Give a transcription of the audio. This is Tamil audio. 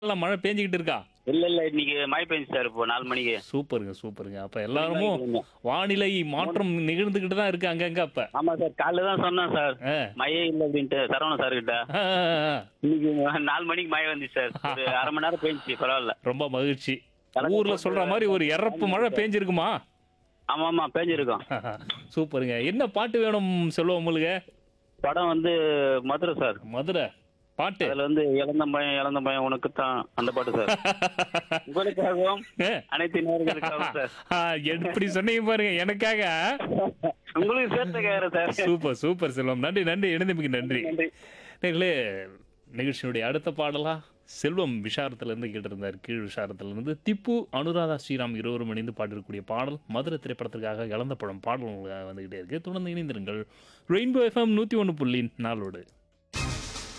எல்லாம் மழை பேஞ்சுக்கிட்டு இருக்கா இல்ல இல்ல இன்னைக்கு மழை பெஞ்சு சார் இப்போ நாலு மணிக்கு சூப்பருங்க சூப்பருங்க அப்ப எல்லாருமும் வானிலை மாற்றம் நிகழ்ந்துகிட்டு தான் இருக்கு அங்கங்க அப்ப ஆமா சார் காலைல தான் சொன்னேன் சார் ஆ. மழையே இல்லை அப்படின்ட்டு சரவணன் சார் கிட்ட ஆ, ஆ, ஆ. இன்னைக்கு நாலு மணிக்கு மழை வந்துச்சு சார் ஒரு அரை மணி நேரம் பெஞ்சிச்சு பரவாயில்ல ரொம்ப மகிழ்ச்சி கலக்க ஊர்ல போட்டு சொல்ற மாதிரி ஒரு இறப்பு மழை பேஞ்சிருக்குமா ஆமா ஆமா பெஞ்சிருக்கோம் சூப்பருங்க என்ன பாட்டு வேணும் சொல்லுவோம் உங்களுக்கு படம் வந்து மதுரை சார் மதுரை பாட்டு அதுல வந்து இழந்த பையன் இழந்த பையன் உனக்கு தான் அந்த பாட்டு சார் உங்களுக்காகவும் ஏ, அனைத்து நேர்களுக்காகவும் சார் ஆ, எப்படி சொன்னீங்க பாருங்க எனக்காக உங்களுக்கு சேர்த்து கேக்குறேன் சார் சூப்பர் சூப்பர் செல்வம் நன்றி நன்றி இணைந்தமைக்கு நன்றி நன்றி நேர்களே நிகழ்ச்சியினுடைய அடுத்த பாடலா செல்வம் விஷாரத்திலிருந்து கேட்டிருந்தார் கீழ் விஷாரத்திலிருந்து திப்பு அனுராதா ஸ்ரீராம் இருவரும் இணைந்து பாடிருக்கக்கூடிய பாடல் மதுரை திரைப்படத்திற்காக இழந்த படம் பாடல் உங்களுக்கு வந்துகிட்டே இருக்கு தொடர்ந்து இணைந்திருங்கள் ரெயின்போ எஃப்எம் நூற்றி ஒன்று புள்ளி நாளோடு